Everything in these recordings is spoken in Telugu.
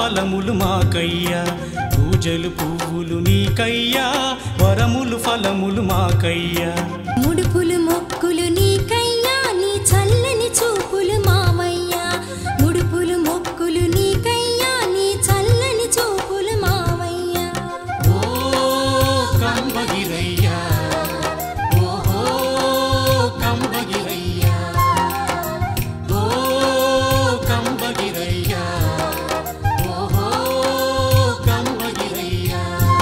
ఫలములు మాకయ్యా పూజలు పువ్వులు నీకయ్యా వరములు ఫలములు మాకయ్యా ముడుపులు మొక్కులు నీకయ్యా నీ చల్లని చూపులు మావయ్యా ముడుపులు మొక్కులు నీకయ్యా నీ చల్లని చూపులు మావయ్యా ఓ కంబగిరయ్యా ఓహో కంబగిరయ్యా ఓ కంబగిరయ్యా ఓహో కంబగిరయ్యా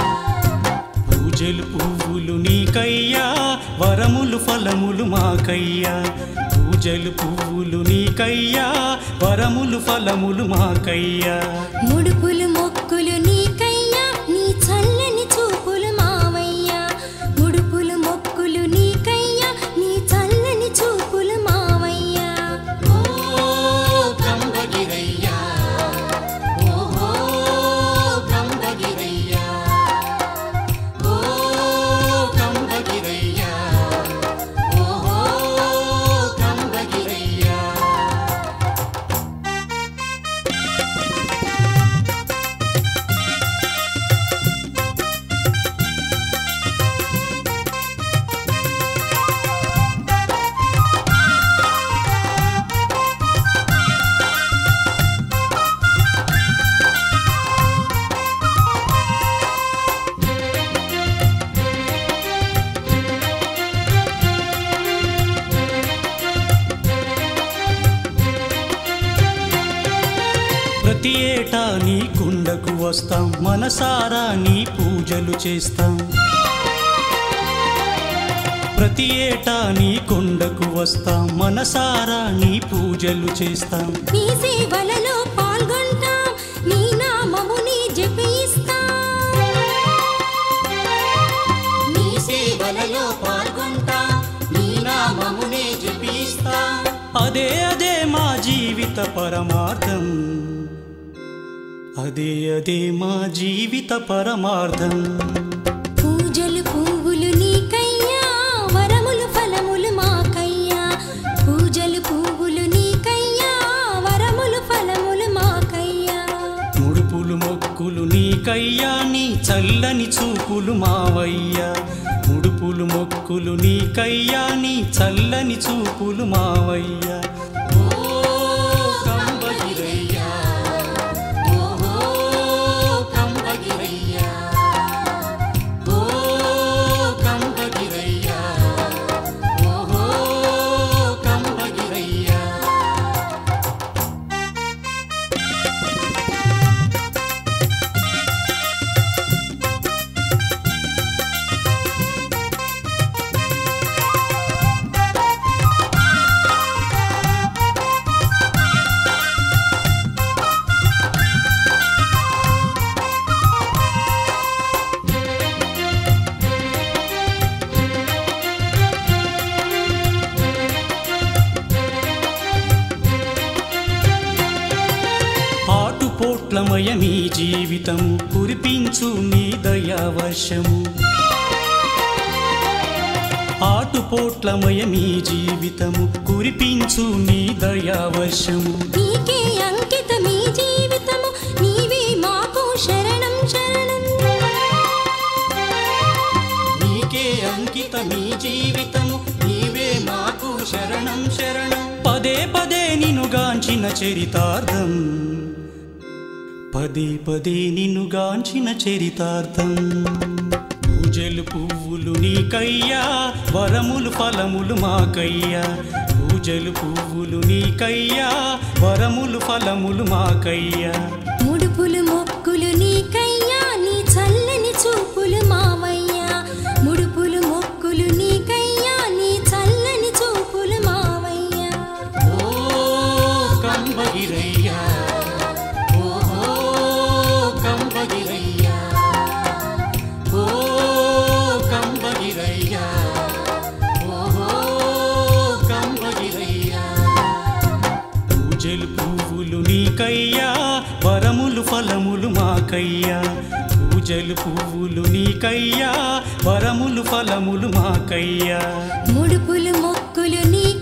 పూజలు పువ్వులు నీకయ్యా వరములు ఫలములు మాకయ్యా పూజలు పువ్వులు నీకయ్యా వరములు ఫలములు మాకయ్యా ముడుపులు మొక్కులు నీకయ్యా నీ చల్లని చూపులు మావయ్యా ముడుపులు మొక్కులు నీకయ్యా నీ చల్లని చూపులు మావయ్యా ఓ కంబగిరయ్యా ఓహో కంబగిరయ్యా ఓ కంబగిరయ్యా ఓహో కంబగిరయ్యా ప్రతి ఏటా నీ కుండకు వస్తాం మనసారా నీ పూజలు చేస్తాం ప్రతి ఏటా నీ కొండకు వస్తాం మనసారా నీ పూజలు చేస్తాం నీ సేవలలో పాల్గొంటాం నీ నామముని జపిస్తాం నీ సేవలలో పాల్గొంటాం నీ నామమునే జపిస్తాం అదే అదే మా జీవిత పరమార్థం అదే అదే మా జీవిత పరమార్థం పూజలు పువ్వులు నీకయ్యా వరములు ఫలములు మాకయ్యా పూజలు పువ్వులు నీకయ్యా వరములు ఫలములు మాకయ్యా ముడుపులు మొక్కులు నీకయ్యా నీ చల్లని చూపులు మావయ్యా ముడుపులు మొక్కులు నీకయ్యా నీ చల్లని చూపులు మావయ్యా ఓ కంబగిరయ్యా ఓహో కంబగిరయ్యా ఓ కంబగిరయ్యా ఓహో కంబగిరయ్యా ఆటుపోట్లమయ నీ జీవితం కురిపించు నీ దయావశము ఆటుపోట్లమయ నీ జీవితము కురిపించు నీ దయావశము నీకే అంకితం ఈ జీవితము నీవే మాకు శరణం శరణం నీకే అంకితం ఈ జీవితము నీవే మాకు శరణం శరణం పదే పదే నిన్ను గాంచిన చరితార్థం పదే పదే నిన్ను గాంచిన చరితార్థం పూజలు పువ్వులు నీకయ్యా వరములు ఫలములు మాకయ్యా పూజలు పువ్వులు నీకయ్యా వరములు ఫలములు మాకయ్యా ముడుపులు మొక్కులు నీకయ్యా నీ చల్లని చూపులు మావయ్యా ముడుపులు మొక్కులు నీకయ్యా నీ చల్లని చూపులు మావయ్యా ఓ కంబగిరయ్యా ఓహో కంబగిరయ్యా ఓ కంబగిరయ్యా ఓహో కంబగిరయ్యా పూజలు పువ్వులు నీకయ్యా వరములు ఫలములు మాకయ్యా పూజలు పువ్వులు నీకయ్యా వరములు ఫలములు మాకయ్యా ముడుపులు మొక్కులు నీకయ్యా